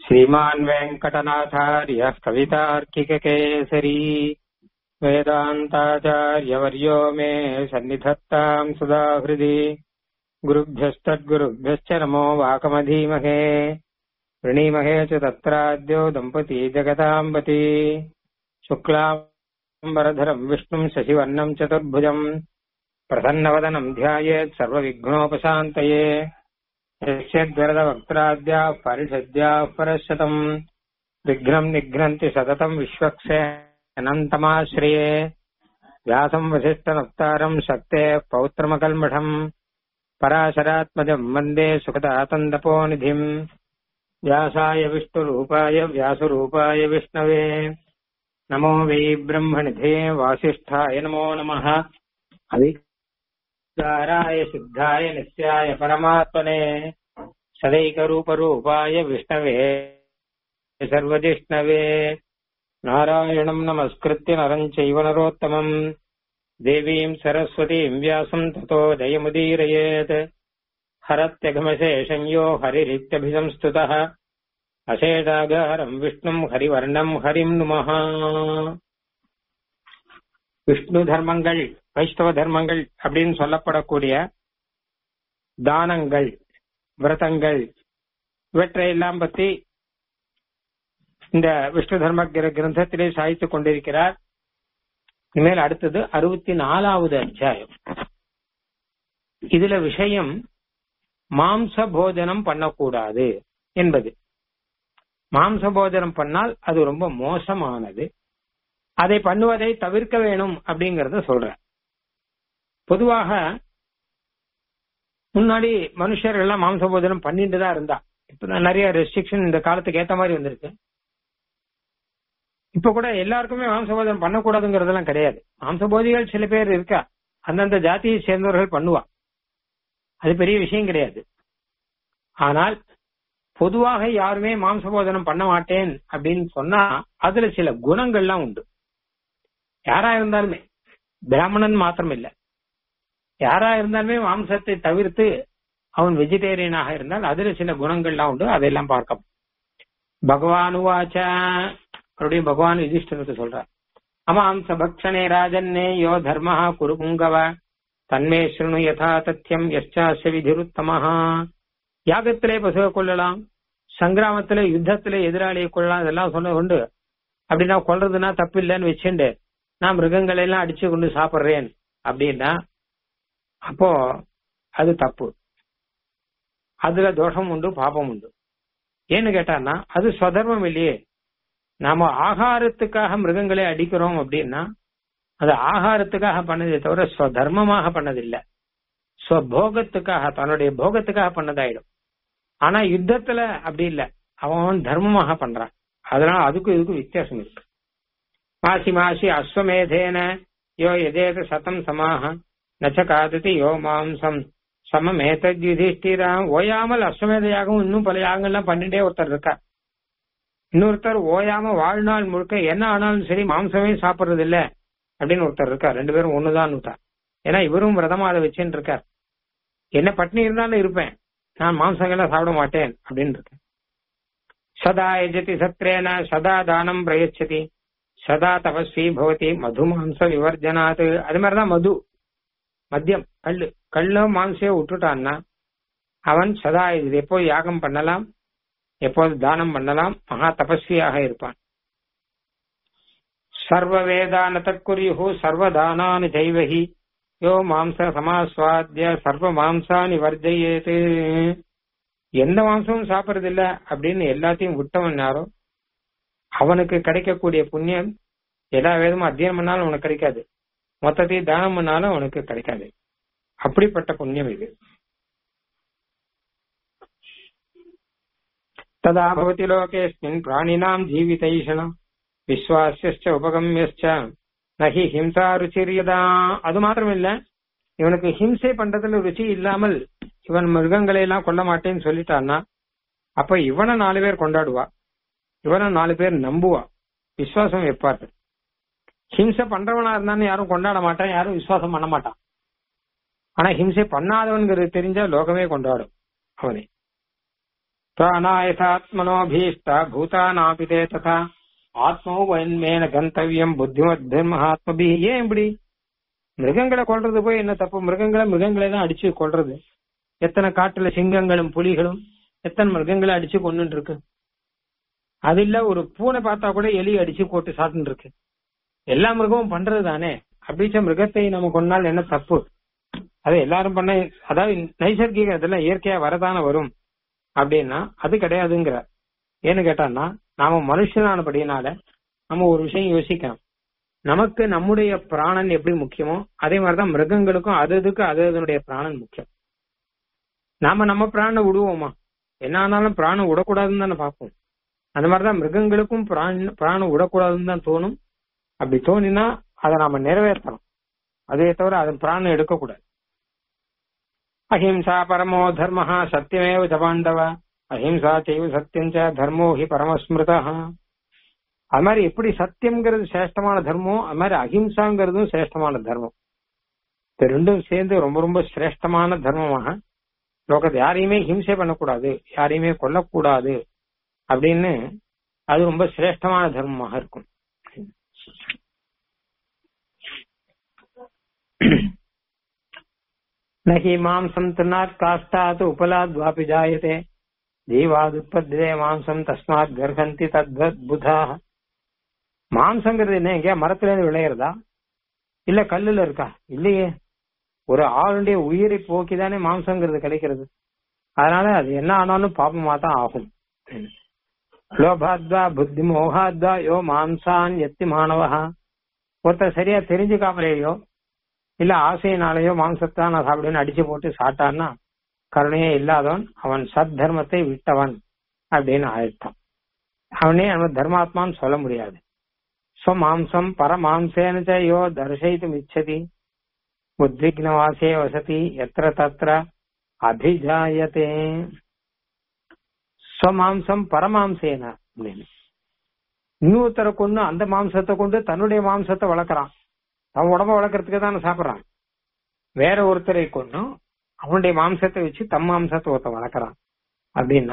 श्रीमान् वेङ्कटनाथार्यः कवितार्किककेसरी वेदान्ताचार्यवर्यो मे सन्निधत्ताम् सुधाहृदि गुरुभ्यस्तद्गुरुभ्यश्च नमो वाकमधीमहे वृणीमहे च तत्राद्यो दम्पती जगताम्बती शुक्लाम्बरधरम् विष्णुम् शशिवर्णम् चतुर्भुजम् प्रसन्नवदनम् ध्यायेत् सर्वविघ्नोपशान्तये यस्यद्वरदवक्त्राद्याः परिषद्याः परशतम् विघ्नम् निघ्नन्ति सततम् विश्वक्सेनन्तमाश्रये व्यासम् वसिष्ठनप्तारम् शक्तेः पौत्रमकल्मषम् पराशरात्मजम् वन्दे सुखदातन्दपोनिधिम् व्यासाय विष्णुरूपाय व्यासरूपाय विष्णवे नमो वै ब्रह्मनिधे वासिष्ठाय नमो नमः अविकाराय सिद्धाय नित्याय परमात्मने सदैकरूपरूपाय विष्णवे सर्वजिष्णवे नारायणम् नमस्कृत्य नरम् चैव नरोत्तमम् देवीम् सरस्वतीम् व्यासम् ततो जयमुदीरयेत् हरत्यघमशेषम् यो हरिरित्यभिसंस्तुतः அசேஷாகாரம் விஷ்ணும் ஹரிவர்ணம் ஹரிம் நுமஹ விஷ்ணு தர்மங்கள் வைஷ்ணவ தர்மங்கள் அப்படின்னு சொல்லப்படக்கூடிய தானங்கள் விரதங்கள் இவற்றையெல்லாம் பத்தி இந்த விஷ்ணு தர்ம கிரந்தத்திலே சாய்த்துக் கொண்டிருக்கிறார் இனிமேல் அடுத்தது அறுபத்தி நாலாவது அத்தியாயம் இதுல விஷயம் மாம்ச போஜனம் பண்ணக்கூடாது என்பது மாம்ச போஜனம் பண்ணால் அது ரொம்ப மோசமானது அதை பண்ணுவதை தவிர்க்க வேணும் அப்படிங்கறத சொல்ற பொதுவாக முன்னாடி மனுஷர் எல்லாம் மாம்ச போஜனம் பண்ணிட்டு தான் இருந்தா இப்ப நிறைய ரெஸ்ட்ரிக்ஷன் இந்த காலத்துக்கு ஏத்த மாதிரி வந்திருக்கு இப்ப கூட எல்லாருக்குமே மாம்ச போஜனம் பண்ணக்கூடாதுங்கிறதெல்லாம் கிடையாது மாம்ச போதிகள் சில பேர் இருக்கா அந்தந்த ஜாதியை சேர்ந்தவர்கள் பண்ணுவா அது பெரிய விஷயம் கிடையாது ஆனால் பொதுவாக யாருமே மாம்ச போஜனம் பண்ண மாட்டேன் அப்படின்னு சொன்னா அதுல சில குணங்கள்லாம் உண்டு யாரா இருந்தாலுமே பிராமணன் மாத்திரம் இல்ல யாரா இருந்தாலுமே மாம்சத்தை தவிர்த்து அவன் வெஜிடேரியனாக இருந்தால் அதுல சில குணங்கள்லாம் உண்டு அதெல்லாம் பார்க்க பகவானுவாச்ச மறுபடியும் பகவான் யுதிஷ்டனுக்கு சொல்றார் அமாம்ச பக்ஷனே ராஜன்னே யோ தர்ம குரு புங்கவ தன்மே ஸ்ருணு யதா தத்தியம் யஷ்டாச விதிருத்தமஹா யாகத்திலே பசுவை கொள்ளலாம் சங்கிராமத்திலே யுத்தத்திலே எதிராளியை கொள்ளலாம் இதெல்லாம் சொன்ன கொண்டு அப்படின்னா கொல்றதுன்னா தப்பு இல்லைன்னு வச்சுண்டு நான் மிருகங்களை எல்லாம் அடிச்சு கொண்டு சாப்பிடுறேன் அப்படின்னா அப்போ அது தப்பு அதுல தோஷம் உண்டு பாபம் உண்டு ஏன்னு கேட்டான்னா அது ஸ்வதர்மம் இல்லையே நாம ஆகாரத்துக்காக மிருகங்களை அடிக்கிறோம் அப்படின்னா அது ஆகாரத்துக்காக பண்ணதே தவிர ஸ்வதர்மமாக பண்ணதில்லை ஸ்வபோகத்துக்காக தன்னுடைய போகத்துக்காக பண்ணதாயிடும் ஆனா யுத்தத்துல அப்படி இல்ல அவன் தர்மமாக பண்றான் அதனால அதுக்கும் இதுக்கும் வித்தியாசம் இருக்கு மாசி மாசி அஸ்வமேதேன யோ எதேத சதம் சமாக நச்ச காததி யோ மாம்சம் சமமேதத் யுதிஷ்டிரா ஓயாமல் அஸ்வமேத யாகம் இன்னும் பல யாகங்கள்லாம் பண்ணிட்டே ஒருத்தர் இருக்கா இன்னொருத்தர் ஓயாம வாழ்நாள் முழுக்க என்ன ஆனாலும் சரி மாம்சமே சாப்பிடுறது இல்ல அப்படின்னு ஒருத்தர் இருக்கார் ரெண்டு பேரும் ஒண்ணுதான் ஏன்னா இவரும் விரதமா அதை வச்சுன்னு இருக்கார் என்ன பட்னி இருந்தாலும் இருப்பேன் நான் மாம்சங்கள்லாம் சாப்பிட மாட்டேன் அப்படின்னு இருக்கேன் சதா எஜதி சத்ரேன சதா தானம் பிரயச்சதி சதா தபஸ்வி பவதி மது மாம்ச விவர்ஜனாத் அது மாதிரிதான் மது மத்தியம் கல்லு கல்லோ மாம்சையோ விட்டுட்டான்னா அவன் சதா இது எப்போது யாகம் பண்ணலாம் எப்போது தானம் பண்ணலாம் மகா தபஸ்வியாக இருப்பான் சர்வ வேதான தற்குரியு சர்வதானானு ஜெய்வகி யோ மாம்ச சமாஸ்வாத்திய சர்வ மாம்சானி வர்ஜயேது எந்த மாம்சமும் சாப்பிடுறது இல்ல அப்படின்னு எல்லாத்தையும் விட்டவன் யாரோ அவனுக்கு கிடைக்கக்கூடிய புண்ணியம் எல்லா வேதமும் அத்தியனம் பண்ணாலும் அவனுக்கு கிடைக்காது மொத்தத்தையும் தானம் பண்ணாலும் அவனுக்கு கிடைக்காது அப்படிப்பட்ட புண்ணியம் இது ததா பவதி லோகேஸ்மின் பிராணினாம் ஜீவிதைஷணம் விஸ்வாசியச்ச உபகமியச்ச நகி ஹிம்சா ருச்சிரியதா அது மாத்திரம் இல்ல இவனுக்கு ஹிம்சை பண்றதுல ருச்சி இல்லாமல் இவன் மிருகங்களை எல்லாம் கொல்ல மாட்டேன்னு சொல்லிட்டான்னா அப்ப இவனை நாலு பேர் கொண்டாடுவா இவனை நாலு பேர் நம்புவா விசுவாசம் வைப்பாரு ஹிம்சை பண்றவனா இருந்தான்னு யாரும் கொண்டாட மாட்டான் யாரும் விசுவாசம் பண்ண மாட்டான் ஆனா ஹிம்சை பண்ணாதவன்கிறது தெரிஞ்சா லோகமே கொண்டாடும் அவனை பிராணாயதாத்மனோபீஷ்ட பூதானாபி தே ததா ஆத்மோ வன்மேன கந்தவியம் புத்திமத் மகாத்மபி ஏன் இப்படி மிருகங்களை கொல்றது போய் என்ன தப்பு மிருகங்களை மிருகங்களே தான் அடிச்சு கொல்றது எத்தனை காட்டுல சிங்கங்களும் புலிகளும் எத்தனை மிருகங்களை அடிச்சு கொண்டுட்டு இருக்கு அது இல்ல ஒரு பூனை பார்த்தா கூட எலி அடிச்சு போட்டு சாப்பிட்டு இருக்கு எல்லா மிருகமும் பண்றது தானே அப்படிச்ச மிருகத்தை நம்ம கொண்டால் என்ன தப்பு அது எல்லாரும் பண்ண அதாவது நைசர்கிக இதெல்லாம் இயற்கையா வரதானே வரும் அப்படின்னா அது கிடையாதுங்கிற ஏன்னு கேட்டான்னா நாம மனுஷனானபடினால நம்ம ஒரு விஷயம் யோசிக்கணும் நமக்கு நம்முடைய பிராணன் எப்படி முக்கியமோ அதே மாதிரிதான் மிருகங்களுக்கும் அது அதுக்கு அது அதனுடைய பிராணன் முக்கியம் நாம நம்ம பிராணனை விடுவோமா என்ன ஆனாலும் பிராணம் விடக்கூடாதுன்னு தானே பார்ப்போம் அந்த மாதிரிதான் மிருகங்களுக்கும் பிராண பிராணம் விடக்கூடாதுன்னு தான் தோணும் அப்படி தோணினா அதை நாம நிறைவேற்றணும் அதே தவிர அதன் பிராணம் எடுக்கக்கூடாது அஹிம்சா பரமோ தர்ம சத்தியமேவ ச பாண்டவ அஹிம்சா செய்வ சத்தியம் ச தர்மோ ஹி பரமஸ்மிருதா அது மாதிரி எப்படி சத்தியம்ங்கிறது சிரேஷ்டமான தர்மம் அது மாதிரி அஹிம்சாங்கிறதும் சிரேஷ்டமான தர்மம் இது ரெண்டும் சேர்ந்து ரொம்ப ரொம்ப சிரேஷ்டமான தர்மமாக லோகத்தை யாரையுமே ஹிம்சை பண்ணக்கூடாது யாரையுமே கொல்லக்கூடாது அப்படின்னு அது ரொம்ப சிரேஷ்டமான தர்மமாக இருக்கும் நகி மாம்சம் திருநாத் காஷ்டாத் உபலாத் வாபி ஜாயதே ஜீவாதுற்பத்தே மாம்சம் தஸ்மாத் கர்ஹந்தி தத்வத் புதாக மாம்சங்கிறது என்ன எங்கேயா மரத்துல இருந்து விளையிறதா இல்ல கல்லுல இருக்கா இல்லையே ஒரு ஆளுடைய உயிரை போக்கிதானே மாம்சங்கிறது கிடைக்கிறது அதனால அது என்ன ஆனாலும் பாபமா தான் ஆகும் லோபாத்வா புத்தி மோகாத்வா யோ மாம்சான் எத்தி மாணவா ஒருத்தர் சரியா தெரிஞ்சுக்காமலேயோ இல்ல ஆசையினாலேயோ மாம்சத்தான் நான் சாப்பிடுன்னு அடிச்சு போட்டு சாட்டான்னா கருணையே இல்லாதவன் அவன் சத் தர்மத்தை விட்டவன் அப்படின்னு ஆயிட்டான் அவனே அவன் தர்மாத்மான்னு சொல்ல முடியாது ஸ்வமாம்சம் பரமாம்சேன ச யோ தர்சயித்தும் இச்சதி உத்விக்னவாசே வசதி எத்திர தத்திர அபிஜாயத்தே ஸ்வமாம்சம் பரமாம்சேன அப்படின்னு இன்னொருத்தரை கொண்டு அந்த மாம்சத்தை கொண்டு தன்னுடைய மாம்சத்தை வளர்க்கறான் அவன் உடம்ப வளர்க்கறதுக்கு தானே சாப்பிடறான் வேற ஒருத்தரை கொண்டும் அவனுடைய மாம்சத்தை வச்சு தம் மாம்சத்தை ஒருத்தன் வளர்க்கறான் அப்படின்னா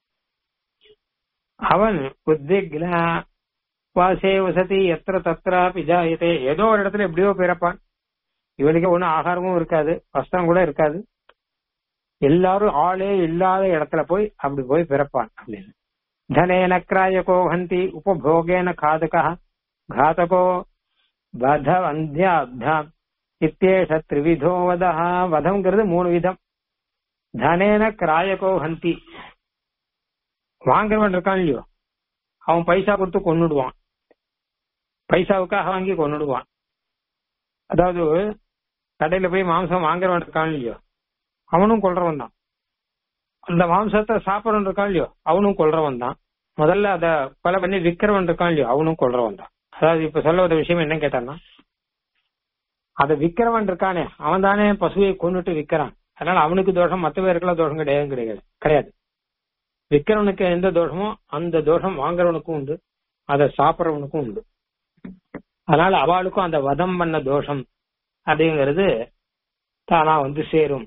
அவன் உத்விக்ன வாசே வசதி எத்திர தத்திரா பிஜாயத்தே ஏதோ ஒரு இடத்துல எப்படியோ பிறப்பான் இவனுக்கு ஒன்னும் ஆகாரமும் இருக்காது வஸ்திரம் கூட இருக்காது எல்லாரும் ஆளே இல்லாத இடத்துல போய் அப்படி போய் பிறப்பான் அப்படின்னு தனேன கிராயகோ ஹந்தி உபபோகேன காதகா घातको வத வந்தியாப்தாம் இத்தேஷ திரிவிதோ வதா வதம்ங்கிறது மூணு விதம் தனேன கிராயகோ ஹந்தி வாங்குறவன் இருக்கான் இல்லையோ அவன் பைசா கொடுத்து கொன்னுடுவான் பைசாவுக்காக வாங்கி கொன்னுடுவான் அதாவது கடையில போய் மாம்சம் வாங்குறவன் இருக்கான் இல்லையோ அவனும் கொல்றவன் தான் அந்த மாம்சத்தை சாப்பிட்றவன் இருக்கான் இல்லையோ அவனும் கொல்றவன் தான் முதல்ல அத கொலை பண்ணி விக்கிறவன் இருக்கான் இல்லையோ அவனும் கொல்றவன் தான் அதாவது இப்ப சொல்ல ஒரு விஷயம் என்ன கேட்டான்னா அதை விக்கிறவன் இருக்கானே அவன் தானே பசுவை கொண்டுட்டு விக்கிறான் அதனால அவனுக்கு தோஷம் மற்ற பேருக்குலாம் தோஷம் கிடையாது கிடையாது கிடையாது விக்கிறவனுக்கு எந்த தோஷமோ அந்த தோஷம் வாங்குறவனுக்கும் உண்டு அதை சாப்பிட்றவனுக்கும் உண்டு அதனால அவளுக்கும் அந்த வதம் பண்ண தோஷம் அப்படிங்கிறது தானா வந்து சேரும்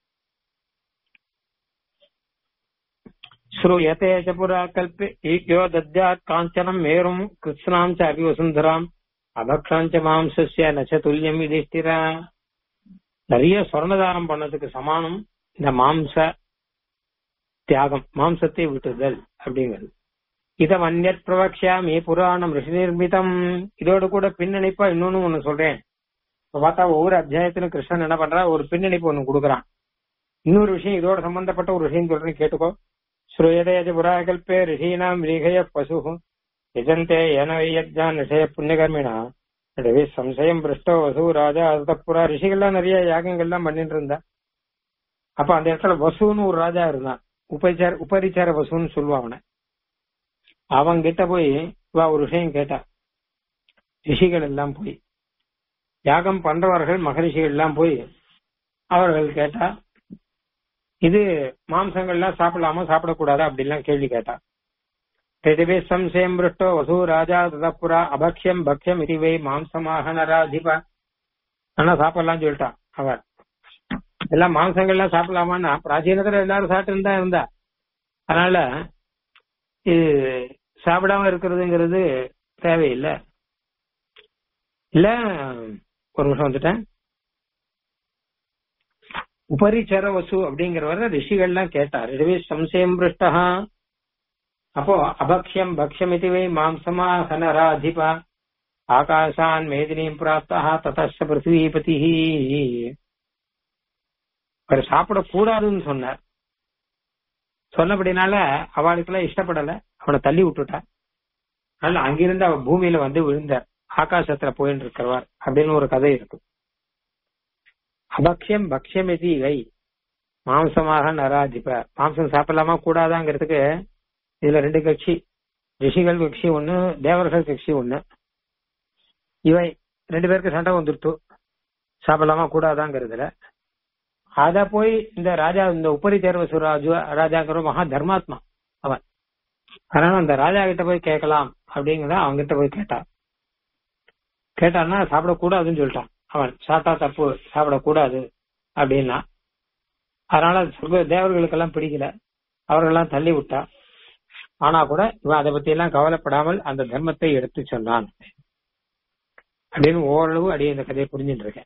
श्रूयते च पुरा कल्पे ईक्यो दद्यात् काञ्चनम् मेरुम् कृत्स्नाम् च अपि वसुन्धराम् அபக்ஷாம் ச மாம்சஸ்ய நச்ச துல்லியம் யுதிஷ்டிரா நிறைய சொர்ணதாரம் பண்ணதுக்கு சமானம் இந்த மாம்ச தியாகம் மாம்சத்தை விட்டுதல் அப்படிங்கிறது இத மன்யத் பிரவக்ஷாமி புராணம் ரிஷி நிர்மிதம் இதோட கூட பின்னணிப்பா இன்னொன்னு ஒண்ணு சொல்றேன் இப்ப பார்த்தா ஒவ்வொரு அத்தியாயத்திலும் கிருஷ்ணன் என்ன பண்றா ஒரு பின்னணிப்பு ஒண்ணு கொடுக்குறான் இன்னொரு விஷயம் இதோட சம்பந்தப்பட்ட ஒரு விஷயம் சொல்றேன் கேட்டுக்கோ श्रूयते च पुराकल्पे ऋषीणाम् रीघयः पशुः यजन्ते येन वै यज्ञान् ऋषय புண்ணியகர்மினா எனவே சம்சயம் பிருஷ்டோ வசு ராஜா அதுக்கப்புறா ரிஷிகள்லாம் நிறைய யாகங்கள்லாம் பண்ணிட்டு இருந்தா அப்ப அந்த இடத்துல வசுன்னு ஒரு ராஜா இருந்தான் உபச்சார உபரிச்சார வசுன்னு சொல்லுவான் அவனை அவன் கிட்ட போய் வா ஒரு விஷயம் கேட்டா ரிஷிகள் எல்லாம் போய் யாகம் பண்றவர்கள் மகரிஷிகள் எல்லாம் போய் அவர்கள் கேட்டா இது மாம்சங்கள்லாம் சாப்பிடலாமா சாப்பிடக்கூடாதா அப்படிலாம் கேள்வி கேட்டா பிரதிபே சம்சயம் பிருஷ்டோ வசு ராஜா ததப்புரா அபக்ஷம் பக்ஷம் இதுவே மாம்சமாக நராதிபா ஆனா சாப்பிடலாம் சொல்லிட்டான் அவர் எல்லாம் மாம்சங்கள்லாம் சாப்பிடலாமான்னா பிராச்சீனத்துல எல்லாரும் சாப்பிட்டு தான் இருந்தா அதனால இது சாப்பிடாம இருக்கிறதுங்கிறது தேவையில்லை இல்ல ஒரு நிமிஷம் வந்துட்டேன் உபரிச்சர வசு அப்படிங்கிறவர ரிஷிகள்லாம் கேட்டார் ரிஷி சம்சயம் பிருஷ்டா அப்போ அபக்ஷம் பக்ஷம் இது வை மாம்சமா ஹனராதிபா ஆகாசான் மேதினியும் பிராப்தா ததஸ்ஸ பிருத்திவிபதி அவர் சாப்பிடக்கூடாதுன்னு சொன்னார் சொன்னபடினால அவளுக்கெல்லாம் இஷ்டப்படல அவனை தள்ளி விட்டுட்டா அதனால அங்கிருந்து அவ பூமியில வந்து விழுந்தார் ஆகாசத்துல போயின்னு இருக்கிறவர் அப்படின்னு ஒரு கதை இருக்கு அபக்ஷம் பக்ஷம் எதி வை மாம்சமாக நராதிப மாம்சம் சாப்பிடலாமா கூடாதாங்கிறதுக்கு இதுல ரெண்டு கட்சி ரிஷிகள் கட்சி ஒண்ணு தேவர்கள் கட்சி ஒண்ணு இவை ரெண்டு பேருக்கு சண்டை வந்துருத்து சாப்பிடலாமா கூடாதாங்கிறதுல அத போய் இந்த ராஜா இந்த உப்பரி தேர்வ சுராஜு ராஜாங்கிற மகா தர்மாத்மா அவன் அதனால அந்த ராஜா கிட்ட போய் கேட்கலாம் அப்படிங்கிறத அவங்க கிட்ட போய் கேட்டான் கேட்டான்னா சாப்பிடக்கூடாதுன்னு சொல்லிட்டான் அவன் சாப்பிட்டா தப்பு சாப்பிடக்கூடாது அப்படின்னா அதனால சொர்க்க தேவர்களுக்கெல்லாம் பிடிக்கல அவர்களெல்லாம் தள்ளி விட்டா ஆனா கூட இவன் அதை பத்தி எல்லாம் கவலைப்படாமல் அந்த தர்மத்தை எடுத்து சொன்னான் அப்படின்னு ஓரளவு அடியே இந்த கதையை புரிஞ்சுட்டு இருக்கேன்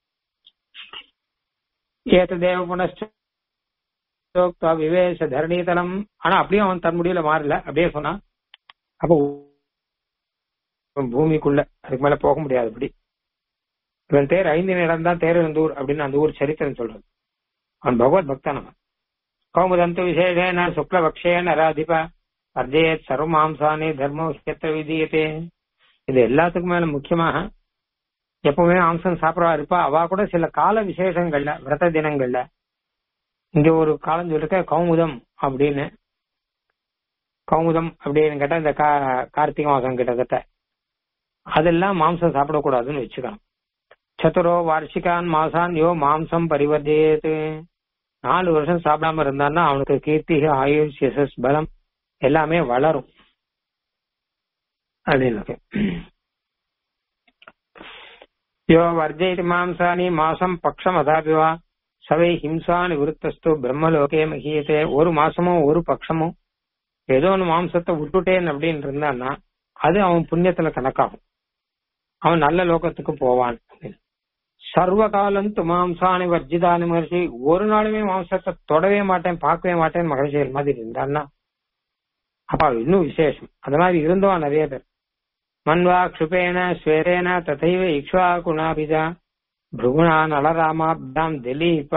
ஏத்ததேவ புனஸ்டோக்தா விவேச தரணீதலம் ஆனா அப்படியும் அவன் தன் முடியல மாறல அப்படியே சொன்னான் அப்போ பூமிக்குள்ள அதுக்கு மேல போக முடியாது அப்படி இவன் தேர் ஐந்து இடம் தான் தேரந்தூர் அப்படின்னு அந்த ஊர் சரித்திரம் சொல்றது அவன் பகவத் பக்தன் அவன் கௌமுதந்து விசேஷேன சுக்லபக்ஷேன ராதிப அர்ஜயத் சர்வமாம்சானி தர்ம விஷயத்த விதியத்தே இது எல்லாத்துக்கும் மேல முக்கியமாக எப்பவுமே மாம்சம் சாப்பிடவா இருப்பா அவ கூட சில கால விசேஷங்கள்ல விரத தினங்கள்ல இங்க ஒரு காலம் சொல்லிருக்க கௌமுதம் அப்படின்னு கௌமுதம் அப்படின்னு கேட்டா இந்த கார்த்திகை மாசம் கிட்டத்தட்ட அதெல்லாம் மாம்சம் சாப்பிடக்கூடாதுன்னு வச்சுக்கலாம் சதுரோ வார்ஷிகான் மாசான் யோ மாம்சம் பரிவர்த்தியது நாலு வருஷம் சாப்பிடாம இருந்தான்னா அவனுக்கு கீர்த்தி ஆயுஷ் யசஸ் பலம் எல்லாமே வளரும் அப்படின்னு யோ வர்ஜயதி மாம்சானி மாசம் பக்ஷம் அதாபிவா சவை ஹிம்சானி விருத்தஸ்து பிரம்மலோகே மகியத்தே ஒரு மாசமோ ஒரு பட்சமோ ஏதோ ஒன்று மாம்சத்தை விட்டுட்டேன் அப்படின்னு இருந்தான்னா அது அவன் புண்ணியத்துல கணக்காகும் அவன் நல்ல லோகத்துக்கு போவான் சர்வ காலம் து மாம்சானி வர்ஜிதானி மகர்ஷி ஒரு நாளுமே மாம்சத்தை தொடவே மாட்டேன் பார்க்கவே மாட்டேன் மகிழ்ச்சிகள் மாதிரி இருந்தான்னா அப்ப இன்னும் விசேஷம் அந்த மாதிரி இருந்தவன் நிறைய பேர் மன்வா க்ஷுபேன ஸ்வேரேன ததைவ இக்ஷ்வா குணாபிஜா பிருகுணா நலராமாப்தாம் திலீப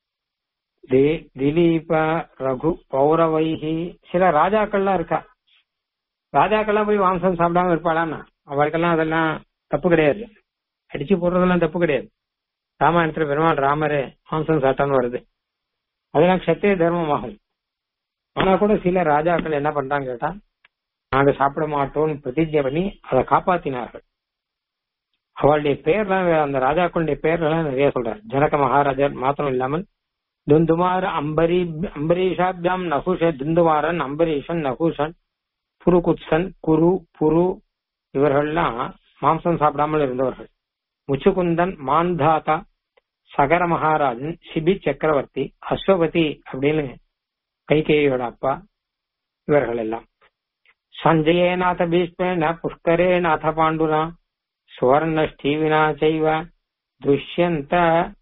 திலீப ரகு பௌரவைஹி சில ராஜாக்கள்லாம் இருக்கா ராஜாக்கள்லாம் போய் மாம்சம் சாப்பிடாம இருப்பாளான்னா அவளுக்கெல்லாம் அதெல்லாம் தப்பு கிடையாது அடிச்சு போடுறதெல்லாம் தப்பு கிடையாது ராமாயணத்துல பெருமாள் ராமரே மாம்சம் சாட்டான்னு வருது அதெல்லாம் சத்திய தர்மமாகும் ஆனா கூட சில ராஜாக்கள் என்ன பண்றாங்க கேட்டா நாங்க சாப்பிட மாட்டோம்னு பிரதிஜை பண்ணி அதை காப்பாத்தினார்கள் அவளுடைய பேர்லாம் அந்த ராஜாக்களுடைய பேர்லாம் நிறைய சொல்றாரு ஜனக மகாராஜர் மாத்திரம் இல்லாமல் துந்துமார் அம்பரி அம்பரீஷாபியாம் நகுஷ துந்துமாரன் அம்பரீஷன் நகுஷன் புருகுத்சன் குரு புரு இவர்கள்லாம் மாம்சம் சாப்பிடாமல் இருந்தவர்கள் முச்சுகுந்தன் மாந்தாதா சகர மகாராஜன் சிபி சக்கரவர்த்தி அஸ்வபதி அப்படின்னு கைகேயோட அப்பா இவர்கள் எல்லாம் சஞ்சயேநாத பீஷ்மேன புஷ்கரேநாத பாண்டுனா சுவர்ண ஸ்டீவினா செய்வ துஷ்யந்த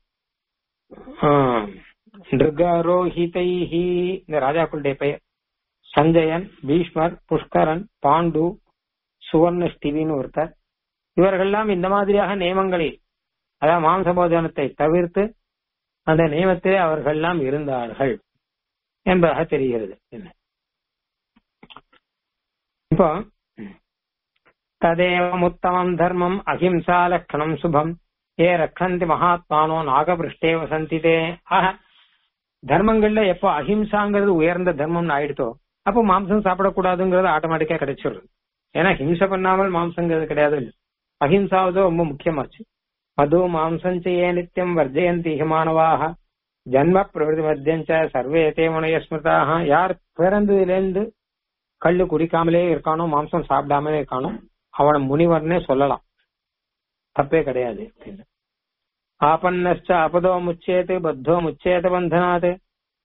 நிருகரோஹிதைஹி இந்த ராஜாக்களுடைய பெயர் சஞ்சயன் பீஷ்மர் புஷ்கரன் பாண்டு சுவர்ண ஸ்டிவின்னு ஒருத்தர் இவர்கள்லாம் இந்த மாதிரியாக நியமங்களில் அதாவது மாம்சபோஜனத்தை தவிர்த்து அந்த நியமத்திலே அவர்கள்லாம் இருந்தார்கள் என்பதாக தெரிகிறது இப்போ ததேவம் உத்தமம் தர்மம் அஹிம்சா லட்சணம் சுபம் ஏ ரக்ஷந்தி மகாத்மானோ நாகபிருஷ்டே வசந்திதே ஆக தர்மங்கள்ல எப்போ அஹிம்சாங்கிறது உயர்ந்த தர்மம்னு ஆயிடுத்தோ அப்போ மாம்சம் சாப்பிடக்கூடாதுங்கிறது ஆட்டோமேட்டிக்கா கிடைச்சிடுது ஏன்னா ஹிம்சை பண்ணாமல் மாம்சங்கிறது கிடையாது அஹிம்சாவது ரொம்ப முக்கியமாச்சு மது மாம்சம் செய்ய நித்தியம் வர்ஜயந்தி ஹிமானவாக ஜன்ம பிரவருத்தி மத்தியஞ்ச சர்வே தே முனைய ஸ்மிருதாக யார் பிறந்ததுலேருந்து கல்லு குடிக்காமலே இருக்கானோ மாம்சம் சாப்பிடாமலே இருக்கானோ அவனை முனிவர்னே சொல்லலாம் தப்பே கிடையாது ஆபன்னச்ச அபதோ முச்சேது பத்தோ முச்சேத பந்தனாத்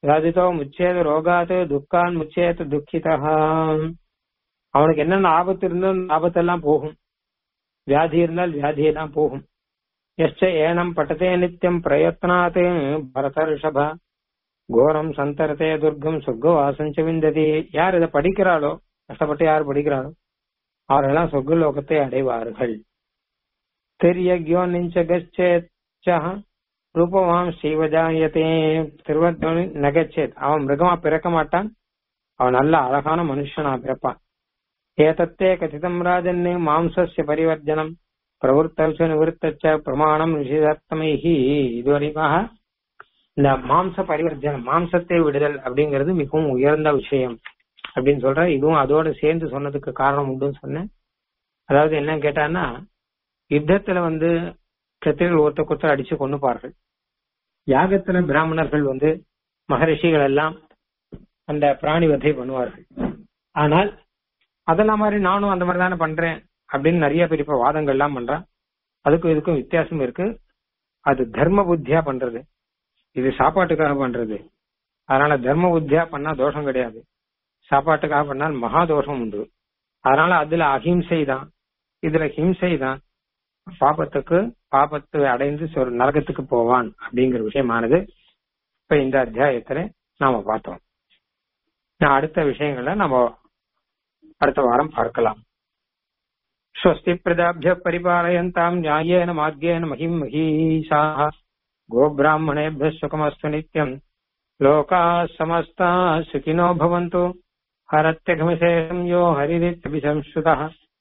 வியாதித்தோ முச்சேது ரோகாத்து துக்கான் முச்சேத்து துக்கிதா அவனுக்கு என்னென்ன ஆபத்து இருந்தோ அந்த ஆபத்தெல்லாம் போகும் வியாதி இருந்தால் வியாதி எல்லாம் போகும் எச்ச ஏனம் பட்டதே நித்தியம் பிரயத்னாத் பரத ரிஷப கோரம் சந்தரத்தே துர்க்கம் சொர்க்கவாசஞ்ச விந்ததி யார் இதை படிக்கிறாளோ கஷ்டப்பட்டு யார் படிக்கிறாளோ அவரெல்லாம் சொர்க்க லோகத்தை அடைவார்கள் திரியக்யோ நிஞ்ச கச்சேச்ச ரூபமாம் ஸ்ரீவஜாயத்தே திருவத்தோனி நகச்சேத் அவன் மிருகமா பிறக்க மாட்டான் அவன் நல்ல அழகான மனுஷனா பிறப்பான் ஏதத்தே கதிதம் ராஜன் மாம்சஸ்ய பரிவர்ஜனம் பிரவருத்தர்ச்ச நிவர்த்தச்ச பிரமாணம் நிஷேதார்த்தமைஹி இதுவரைக்காக இந்த மாம்ச பரிவர்ஜனம் மாம்சத்தை விடுதல் அப்படிங்கிறது மிகவும் உயர்ந்த விஷயம் அப்படின்னு சொல்ற இதுவும் அதோட சேர்ந்து சொன்னதுக்கு காரணம் உண்டுன்னு சொன்னேன் அதாவது என்ன கேட்டான்னா யுத்தத்துல வந்து கத்திரிகள் ஒருத்தர் ஒருத்தர் அடிச்சு கொண்டுப்பார்கள் யாகத்துல பிராமணர்கள் வந்து மகரிஷிகள் எல்லாம் அந்த பிராணி வதை பண்ணுவார்கள் ஆனால் அதெல்லாம் மாதிரி நானும் அந்த மாதிரி தானே பண்றேன் அப்படின்னு நிறைய பேர் இப்ப வாதங்கள் எல்லாம் பண்றான் அதுக்கும் இதுக்கும் வித்தியாசம் இருக்கு அது தர்ம புத்தியா பண்றது இது சாப்பாட்டுக்காக பண்றது அதனால தர்ம புத்தியா பண்ணா தோஷம் கிடையாது சாப்பாட்டுக்காக பண்ணால் மகா தோஷம் உண்டு அதனால அதுல அஹிம்சை தான் இதுல ஹிம்சை தான் பாபத்துக்கு பாபத்தை அடைந்து சொர் நரகத்துக்கு போவான் அப்படிங்கிற விஷயமானது இப்ப இந்த அத்தியாயத்துல நாம பார்த்தோம் நான் அடுத்த விஷயங்களை நம்ம அடுத்த வாரம் பார்க்கலாம் ஸ்வஸ்தி பிரதாபிய பரிபாலயந்தாம் நியாயேன மார்கேன மகிம் மகீஷாः गोब्राह्मणेभ्यः सुखमस्तु नित्यम् लोकाः समस्ताः सुखिनो भवन्तु हरत्यघमिशेषम् यो हरिरित्यभिसंश्रुतः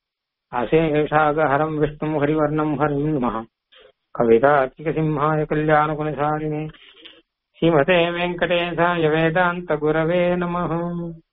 अशेषागहरम् विष्णुम् हरिवर्णम् हरिम् नमः कवितार्किकसिंहाय कल्याणगुणशालिने श्रीमते वेङ्कटेशाय वेदान्तगुरवे नमः